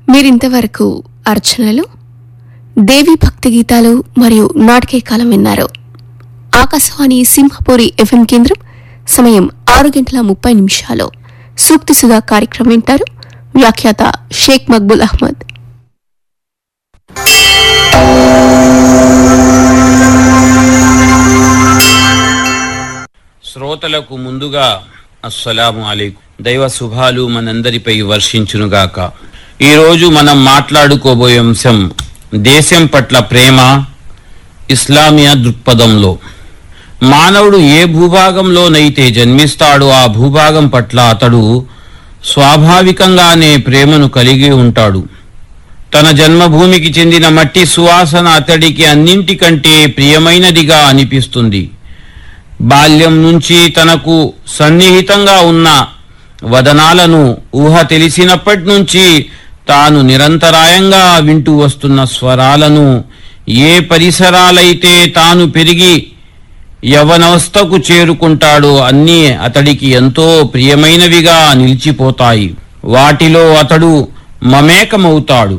మీరింతవరకు అర్చనలు దేవి భక్తి గీతాలు మరియు నాటకే కాలం విన్నారు ఆకాశవాణి సింహపూరి ఎఫ్ఎం కేంద్రం సమయం ఆరు గంటల ముప్పై నిమిషాలు సూక్తి సుధా కార్యక్రమం వింటారు వ్యాఖ్యాత షేక్ మక్బుల్ అహ్మద్ శ్రోతలకు ముందుగా అస్సలాము అలైకుం దైవ శుభాలు మనందరిపై వర్షించునుగాక ఈరోజు మనం మాట్లాడుకోబోయే అంశం దేశం పట్ల ప్రేమ ఇస్లామియా దృక్పథంలో మానవుడు ఏ భూభాగంలోనైతే జన్మిస్తాడో ఆ భూభాగం పట్ల అతడు స్వాభావికంగానే ప్రేమను కలిగి ఉంటాడు తన జన్మభూమికి చెందిన మట్టి సువాసన అతడికి అన్నింటికంటే ప్రియమైనదిగా అనిపిస్తుంది బాల్యం నుంచి తనకు సన్నిహితంగా ఉన్న వదనాలను ఊహ తెలిసినప్పటి నుంచి తాను నిరంతరాయంగా వింటూ వస్తున్న స్వరాలను ఏ పరిసరాలైతే తాను పెరిగి యవనవస్థకు చేరుకుంటాడో అన్నీ అతడికి ఎంతో ప్రియమైనవిగా నిలిచిపోతాయి వాటిలో అతడు మమేకమవుతాడు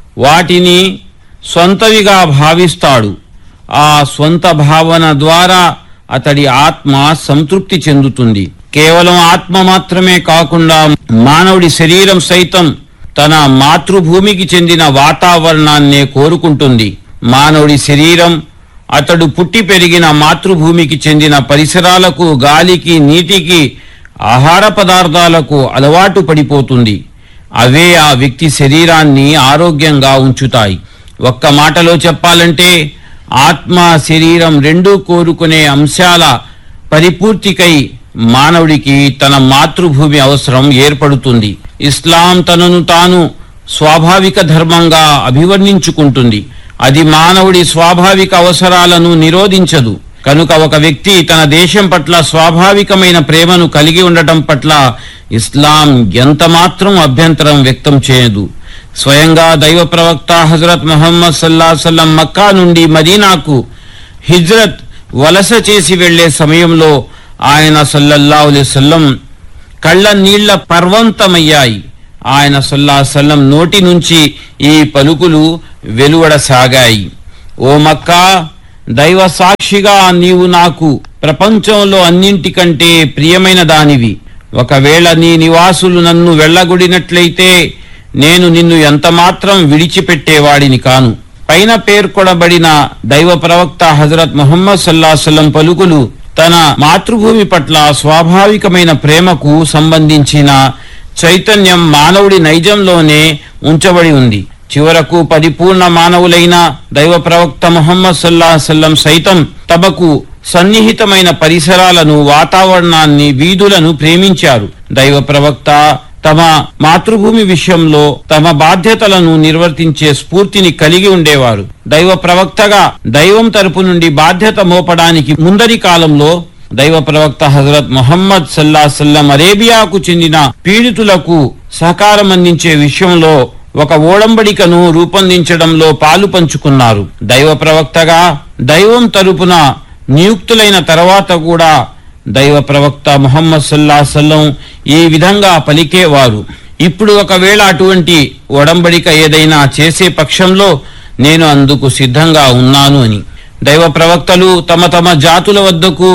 వాటిని సొంతవిగా భావిస్తాడు ఆ స్వంత భావన ద్వారా అతడి ఆత్మ సంతృప్తి చెందుతుంది కేవలం ఆత్మ మాత్రమే కాకుండా మానవుడి శరీరం సైతం తన మాతృభూమికి చెందిన వాతావరణాన్నే కోరుకుంటుంది మానవుడి శరీరం అతడు పుట్టి పెరిగిన మాతృభూమికి చెందిన పరిసరాలకు గాలికి నీటికి ఆహార పదార్థాలకు అలవాటు పడిపోతుంది అవే ఆ వ్యక్తి శరీరాన్ని ఆరోగ్యంగా ఉంచుతాయి ఒక్క మాటలో చెప్పాలంటే ఆత్మ శరీరం రెండూ కోరుకునే అంశాల పరిపూర్తికై మానవుడికి తన మాతృభూమి అవసరం ఏర్పడుతుంది ఇస్లాం తనను తాను స్వాభావిక ధర్మంగా అభివర్ణించుకుంటుంది అది మానవుడి స్వాభావిక అవసరాలను నిరోధించదు కనుక ఒక వ్యక్తి తన దేశం పట్ల స్వాభావికమైన ప్రేమను కలిగి ఉండటం పట్ల ఇస్లాం ఎంత మాత్రం అభ్యంతరం వ్యక్తం చేయదు స్వయంగా దైవ ప్రవక్త హజరత్ ముహమ్మద్ సల్లా సల్లం మక్కా నుండి మదీనాకు హిజ్రత్ వలస చేసి వెళ్లే సమయంలో ఆయన సల్లల్లా సల్లం కళ్ళ నీళ్ల పర్వంతమయ్యాయి ఆయన సల్లా సల్లం నోటి నుంచి ఈ పలుకులు వెలువడసాగాయి ఓ మక్కా దైవ సాక్షిగా నీవు నాకు ప్రపంచంలో అన్నింటికంటే ప్రియమైన దానివి ఒకవేళ నీ నివాసులు నన్ను వెళ్ళగొడినట్లయితే నేను నిన్ను ఎంతమాత్రం విడిచిపెట్టేవాడిని కాను పైన పేర్కొనబడిన దైవ ప్రవక్త హజరత్ ముహమ్మద్ సల్లాహసల్లం పలుకులు తన మాతృభూమి పట్ల స్వాభావికమైన ప్రేమకు సంబంధించిన చైతన్యం మానవుడి నైజంలోనే ఉంచబడి ఉంది చివరకు పరిపూర్ణ మానవులైన దైవ ప్రవక్త ముహమ్మద్ సల్లాహసల్లం సైతం తమకు సన్నిహితమైన పరిసరాలను వాతావరణాన్ని వీధులను ప్రేమించారు దైవ ప్రవక్త తమ మాతృభూమి విషయంలో తమ బాధ్యతలను నిర్వర్తించే స్ఫూర్తిని కలిగి ఉండేవారు దైవ ప్రవక్తగా దైవం తరపు నుండి బాధ్యత మోపడానికి ముందరి కాలంలో దైవ ప్రవక్త హజరత్ మొహమ్మద్ సల్లా సల్లం అరేబియాకు చెందిన పీడితులకు సహకారం అందించే విషయంలో ఒక ఓడంబడికను రూపొందించడంలో పాలు పంచుకున్నారు దైవ ప్రవక్తగా దైవం తరపున నియుక్తులైన తర్వాత కూడా దైవ ప్రవక్త ముహమ్మద్ సల్లా సల్లం ఈ విధంగా పలికేవారు ఇప్పుడు ఒకవేళ అటువంటి ఒడంబడిక ఏదైనా చేసే పక్షంలో నేను అందుకు సిద్ధంగా ఉన్నాను అని దైవ ప్రవక్తలు తమ తమ జాతుల వద్దకు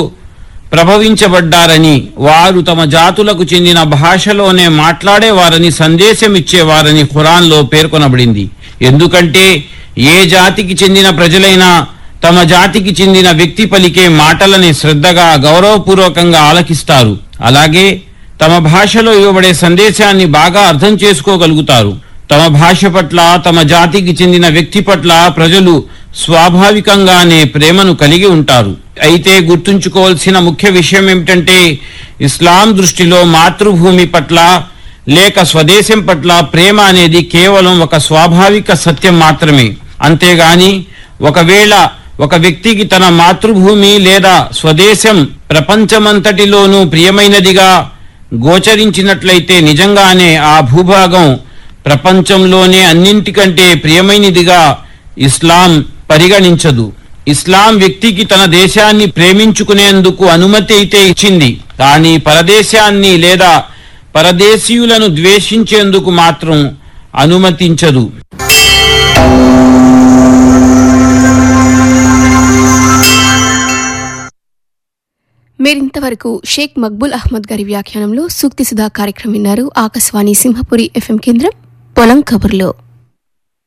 ప్రభవించబడ్డారని వారు తమ జాతులకు చెందిన భాషలోనే మాట్లాడేవారని సందేశం ఇచ్చేవారని ఖురాన్లో పేర్కొనబడింది ఎందుకంటే ఏ జాతికి చెందిన ప్రజలైనా తమ జాతికి చెందిన వ్యక్తి పలికే మాటలని శ్రద్ధగా గౌరవపూర్వకంగా ఆలకిస్తారు అలాగే తమ భాషలో ఇవ్వబడే సందేశాన్ని బాగా అర్థం చేసుకోగలుగుతారు తమ భాష పట్ల తమ జాతికి చెందిన వ్యక్తి పట్ల ప్రజలు స్వాభావికంగానే ప్రేమను కలిగి ఉంటారు అయితే గుర్తుంచుకోవాల్సిన ముఖ్య విషయం ఏమిటంటే ఇస్లాం దృష్టిలో మాతృభూమి పట్ల లేక స్వదేశం పట్ల ప్రేమ అనేది కేవలం ఒక స్వాభావిక సత్యం మాత్రమే అంతేగాని ఒకవేళ ఒక వ్యక్తికి తన మాతృభూమి లేదా స్వదేశం ప్రపంచమంతటిలోనూ ప్రియమైనదిగా గోచరించినట్లయితే నిజంగానే ఆ భూభాగం ప్రపంచంలోనే అన్నింటికంటే ప్రియమైనదిగా ఇస్లాం పరిగణించదు ఇస్లాం వ్యక్తికి తన దేశాన్ని ప్రేమించుకునేందుకు అనుమతి అయితే ఇచ్చింది కానీ పరదేశాన్ని లేదా పరదేశీయులను ద్వేషించేందుకు మాత్రం అనుమతించదు మీరింతవరకు షేక్ మక్బుల్ అహ్మద్ గారి వ్యాఖ్యానంలో సూక్తి సుధా కార్యక్రమం విన్నారు ఆకాశవాణి సింహపురి ఎఫ్ఎం కేంద్రం పొలం కబుర్లో